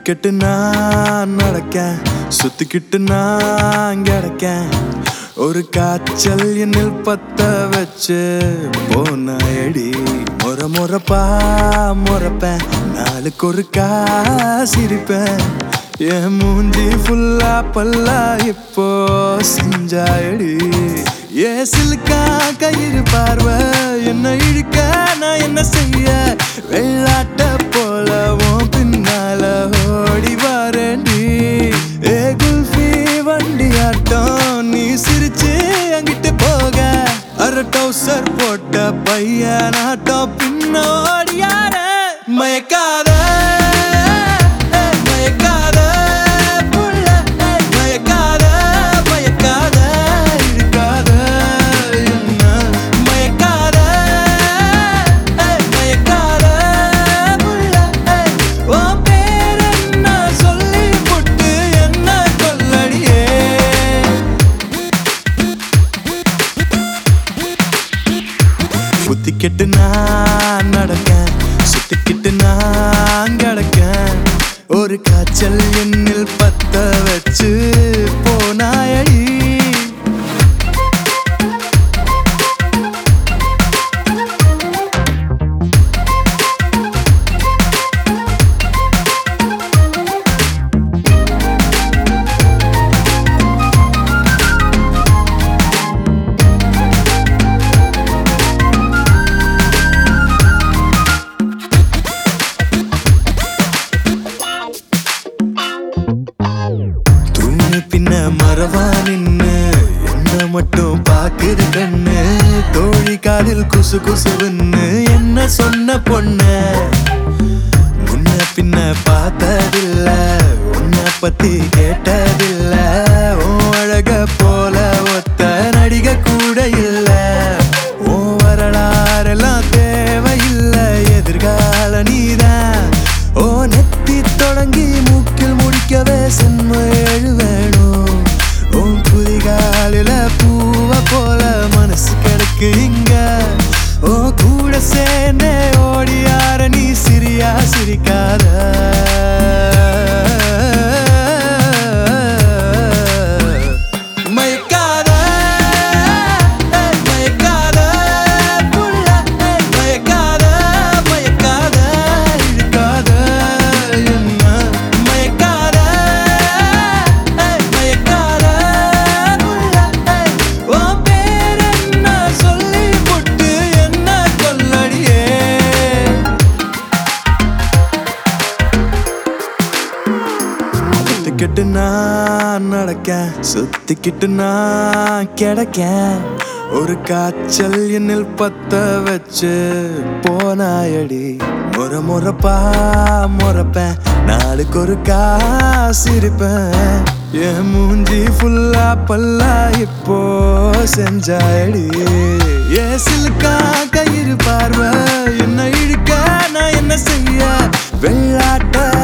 சுத்திக்கிட்டு நான் நடக்கேன் சுத்திக்கிட்டு நான் கிடக்கேன் ஒரு காய்ச்சல் என்னில் பத்த வச்சு போனாயடி முறை முறைப்பா முறைப்பேன் நாளுக்கு ஒரு சிரிப்பேன் என் மூஞ்சி ஃபுல்லா பல்லா இப்போ செஞ்சாயடி ஏ சிலுக்கா கயிறு பார்வை என்ன இழுக்க நான் என்ன செய்ய வெள்ளாட்ட போல உன் பின்னால ஓடி வரேன்டி ஏ குல்ஃபி வண்டி ஆட்டம் நீ சிரிச்சு அங்கிட்டு போக அரை டவுசர் போட்ட பையன் ஆட்டம் பின்னோடி யார மயக்காத ஏய், மயக்காத புள்ள, ஏய், மயக்காத மயக்காத இழுக்காத என்ன மயக்காத ஏய், மயக்காத புள்ள, ஏய், உன் பேர் என்ன சொல்லி புட்டு என்ன கொல்லடியே புத்திக்கிட்டு நான் நடக்கேன் சுத்திக்கிட்டு நான் கிடக்கேன் ஒரு காய்ச்சல் என்னில் பத்த வச்சு போனாயடி தூணு பின்ன மரவா நின்னு என்ன மட்டும் பாக்குது கண்ணு தோழி காலில் குசு குசுன்னு என்ன சொன்ன பொண்ணு முன்ன பின்ன பார்த்ததில்ல உன்னை பத்தி கேட்டதில்ல உன் அழக போல ஒத்த நடிக கூட இல்ல உன் வரலாறெல்லாம் தேவையில்லை எதிர்கால நீதான் ஓ நெத்தி தொடங்கி மூக்கில் முடிக்கவே சென்ம ஏழு வேணும் உன் குதிகாலில பூவ போல மனசு கிடக்கு இங்க ஓ கூட சேர்ந்தே ஓடியார நீ சிரியா சிரிக்காத மயக்காத ஏய், மயக்காத புள்ள, ஏய், மயக்காத மயக்காத இழுக்காத என்ன மயக்காத ஏய், மயக்காத புள்ள, ஏய், உன் பேர் என்ன சொல்லி புட்டு என்ன கொல்லடியே சுத்திக்கிட்டு நான் நடக்கேன் சுத்திக்கிட்டு நான் கிடக்கேன் ஒரு காய்ச்சல் என்னில் பத்த வச்சு போனாயடி முறை முறைப்பா முறைப்பேன் நாளுக்கு ஒரு காசிருப்பேன் என் மூஞ்சி ஃபுல்லா பல்லா இப்போ செஞ்சாயடி ஏ சிலுக்கா கயிறு பார்வை என்ன இழுக்க நான் என்ன செய்ய வெள்ளாட்ட